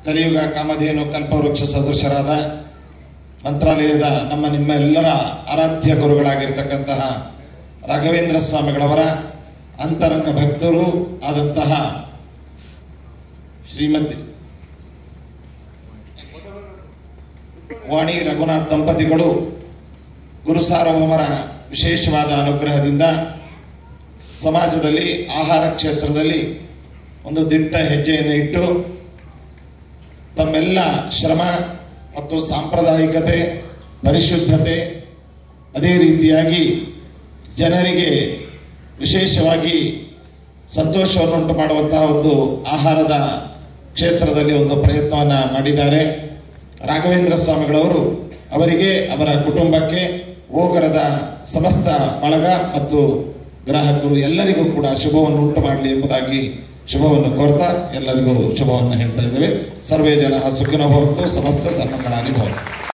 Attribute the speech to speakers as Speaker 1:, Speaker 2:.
Speaker 1: ಕಲಿಯುಗ ಕಾಮಧೇನು ಕಲ್ಪವೃಕ್ಷ ಸದೃಶರಾದ ಮಂತ್ರಾಲಯದ ನಮ್ಮ ನಿಮ್ಮ ಎಲ್ಲರ ಆರಾಧ್ಯ ಗುರುಗಳಾಗಿರ್ತಕ್ಕಂತಹ ರಾಘವೇಂದ್ರ ಸ್ವಾಮಿಗಳವರ ಅಂತರಂಗ ಭಕ್ತರು ಆದಂತಹ ಶ್ರೀಮತಿ ವಾಣಿ ರಘುನಾಥ್ ದಂಪತಿಗಳು ಗುರು ಸಾರ್ವಭೌಮರ ವಿಶೇಷವಾದ ಅನುಗ್ರಹದಿಂದ ಸಮಾಜದಲ್ಲಿ ಆಹಾರ ಕ್ಷೇತ್ರದಲ್ಲಿ ಒಂದು ದಿಟ್ಟ ಹೆಜ್ಜೆಯನ್ನು ಇಟ್ಟು ತಮ್ಮೆಲ್ಲ ಶ್ರಮ ಮತ್ತು ಸಾಂಪ್ರದಾಯಿಕತೆ ಪರಿಶುದ್ಧತೆ ಅದೇ ರೀತಿಯಾಗಿ ಜನರಿಗೆ ವಿಶೇಷವಾಗಿ ಸಂತೋಷವನ್ನುಂಟು ಮಾಡುವಂತಹ ಒಂದು ಆಹಾರದ ಕ್ಷೇತ್ರದಲ್ಲಿ ಒಂದು ಪ್ರಯತ್ನವನ್ನು ಮಾಡಿದ್ದಾರೆ ರಾಘವೇಂದ್ರ ಸ್ವಾಮಿಗಳವರು ಅವರಿಗೆ ಅವರ ಕುಟುಂಬಕ್ಕೆ ಓಗರದ ಸಮಸ್ತ ಬಳಗ ಮತ್ತು ಗ್ರಾಹಕರು ಎಲ್ಲರಿಗೂ ಕೂಡ ಶುಭವನ್ನು ಉಂಟು ಮಾಡಲಿ ಎಂಬುದಾಗಿ ಶುಭವನ್ನು ಕೋರ್ತಾ ಎಲ್ಲರಿಗೂ ಶುಭವನ್ನು ಹೇಳ್ತಾ ಇದ್ದೇವೆ ಸರ್ವೇ ಜನ ಸುಖಿನ ಭವತ್ತು ಸಮಸ್ತ ಸನ್ಮಂಗಳಾಗಿ ಭವತ್ತು